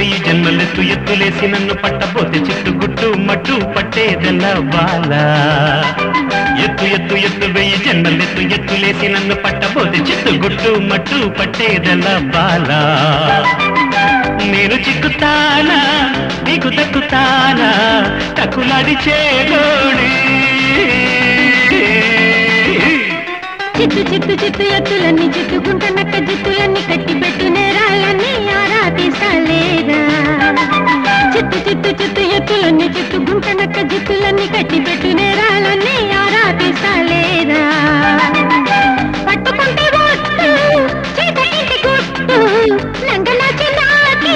వెయ్యి జన్మలెత్తు ఎత్తులేసి నన్ను పట్టబోతే చిట్టు గుట్టు మట్టు పట్టేదెల్ల బాల ఎత్తు ఎత్తు ఎత్తు వెయ్యి జన్మలెత్తు ఎత్తులేసి నన్ను పట్టబోతే చిట్టు గుట్టు మట్టు పట్టేదెల్ల బాల నేను చిక్కుతానా నీకు దక్కుతానా తక్కులాడి చేగోడి చిత్తు చిత్తు చిత్తు ఎత్తులన్నీ చిత్తుకుంటున్నట్ట జిత్తులన్నీ కట్టి పెట్టు నేరాలన్నీ ఆరా తీసాలేదా చిత్తు చిత్తు చిత్తు ఎత్తులన్నీ చిత్తుకుంటున్నట్ట జిత్తులన్నీ కట్టి పెట్టు నేరాలన్నీ ఆరా తీసాలేదా పట్టుకుంటే ఒట్టు చేతకింటి గుట్టు నంగనాచి నాకి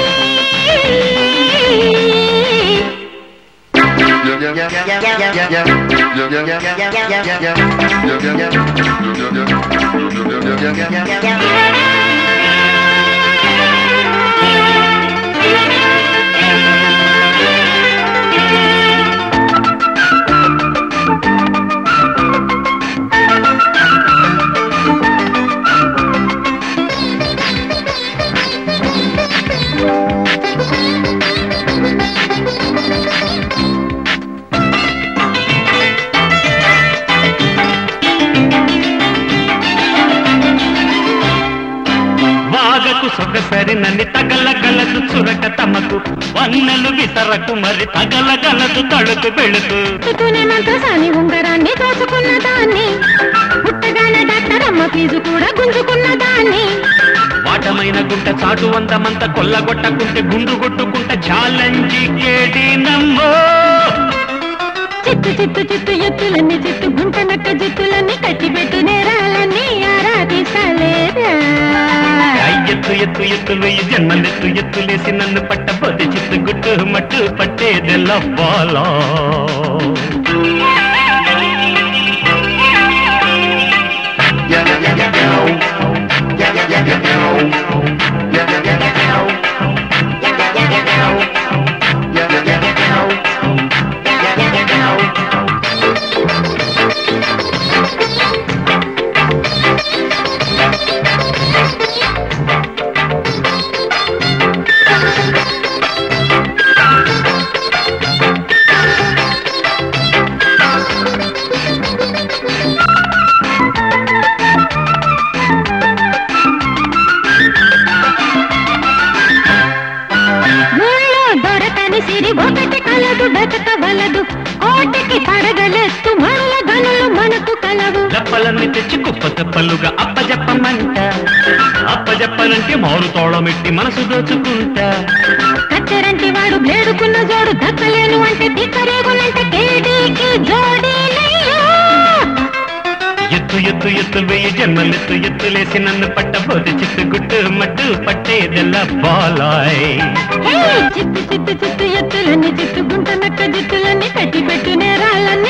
వాగకు సొగసరి నన్ను తగలగలదు చురక తమకు వన్నెలు విసరకు మరి తగలగలదు తడుకు బెళుకు తుతూనే మంత్రసాని ఉంగరాన్ని దోచుకున్న దాన్ని పుట్టగానే డాక్టర్ అమ్మ ఫీజు కూడా గుంజుకున్న దాన్ని వాటమైన గుంట చాటు వందమంత కొల్లగొట్టకుంటే గుండు కొట్టుకుంట ఛాలెంజి కేడి నమ్మో చిత్తు చిత్తు చిత్తు ఎత్తులన్నీ చిత్తు గుంటనక్క జిత్తులన్నీ కట్టి పెట్టు నేరాలన్నీ ఆరాధిస్తలేదా ఎత్తు ఎత్తు ఎత్తు వెయ్యి జన్మలెత్తు ఎత్తులేసి నన్ను పట్టబోతే చిత్తు గుట్టు మట్టు పట్టేదెల్ల బాలా ఊళ్ళో దొరకని సిరి ఒకటి కలదు బతకవలదు కోటికి పడగలెత్తు మనుల గనులు మనకు కలవు దప్పలన్నీ తెచ్చి కుప్ప తెప్పలుగా అప్పజెప్పమంట అప్పజెప్పనంటే మారు తోళమెట్టి మనసు దోచుకుంటా కత్తెరంటి వాడు బ్లేడుకున్న జోడు దక్కలేను అంటే దిక్కరేగునంటే కేడీకి జోడీలయ్యో ఎత్తు ఎత్తు ఎత్తు వెయ్యి జన్మలెత్తు ఎత్తులేసి నన్ను పట్టబోతే చిత్తు గుట్టు మట్టు పట్టేదెల్ల బాలాయ్ హే! చిత్తు చిత్తు చిత్తు ఎత్తులన్నీ చిత్తు గుంట నక్క జిత్తులన్నీ కట్టి పెట్టు నేరాలన్నీ